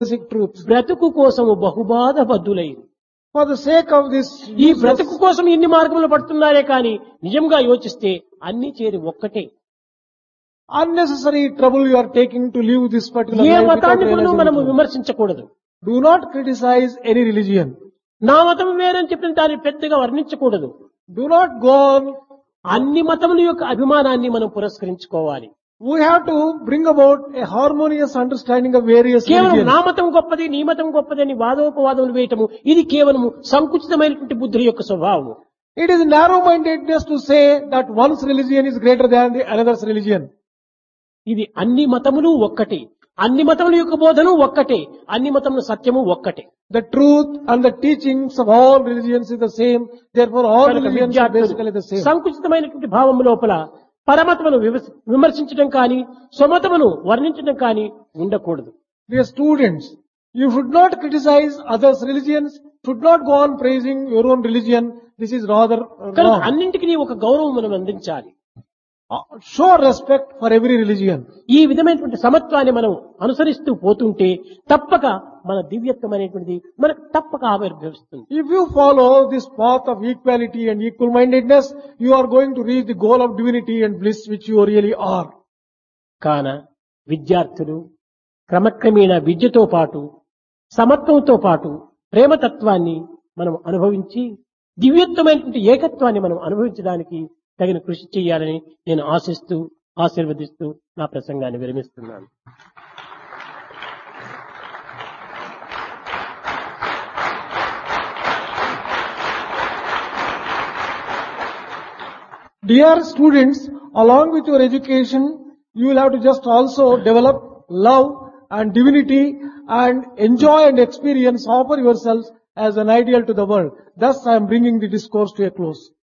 basic truths. బ్రతుకు కోసము బహుబాధ బద్దులైరు For the sake of this ఈ useless- బ్రతుకు కోసం ఇన్ని మార్గములు పడుతున్నారే కానీ నిజంగా యోచిస్తే అన్ని చేరి ఒక్కటే unnecessary trouble you are taking to live this particular A life without మతాన్ని కూడా realizing మనము the truth. విమర్శించకూడదు Do not criticize any religion. నా మతం వేరని చెప్పిన దాన్ని పెద్దగా వర్ణించకూడదు Do not go on. అన్ని మతముల యొక్క అభిమానాన్ని మనం పురస్కరించుకోవాలి We have to bring about a harmonious understanding of various కేవలం religions. నా మతం గొప్పది నీ మతం గొప్పది అని వాదోపవాదములు వేయటము ఇది కేవలము సంకుచితమైనటువంటి బుద్ధి యొక్క స్వభావం It is narrow-mindedness to say that one's religion is greater than the another's religion. ఇది అన్ని మతములు ఒక్కటే అన్ని మతముల యొక్క బోధను ఒక్కటే అన్ని మతముల సత్యము ఒక్కటే The truth and the teachings of all religions is the same. Therefore, all కనుక religions are విద్యార్థులు basically the same. సంకుచితమైనటువంటి భావం లోపల పరమతమును విమర్శ- విమర్శించడం కానీ స్వమతమును వర్ణించడం కానీ ఉండకూడదు Dear students, you should not criticize others' religions, should not go on praising your own religion. This is rather uh, కనుక wrong. అన్నింటికి ఒక గౌరవం మనం అందించాలి Uh, Show respect for every religion. ఈ విధమైనటువంటి సమత్వాన్ని మనం అనుసరిస్తూ పోతుంటే తప్పక మన దివ్యత్వం అనేటువంటిది మనకు తప్పక ఆవిర్భవిస్తుంది If you follow this path of equality and equal-mindedness, you are going to reach the goal of divinity and bliss which you really are. కాన విద్యార్థులు క్రమక్రమేణా విద్యతో పాటు సమత్వంతో పాటు ప్రేమతత్వాన్ని మనం అనుభవించి దివ్యత్వమైనటువంటి ఏకత్వాన్ని మనం అనుభవించడానికి తగిన కృషి చేయాలని నేను ఆశిస్తూ ఆశీర్వదిస్తూ నా ప్రసంగాన్ని విరమిస్తున్నాను Dear students, along with your education, you will have to just also develop love and divinity and enjoy and experience, offer yourselves as an ideal to the world. Thus I am bringing the discourse to a close.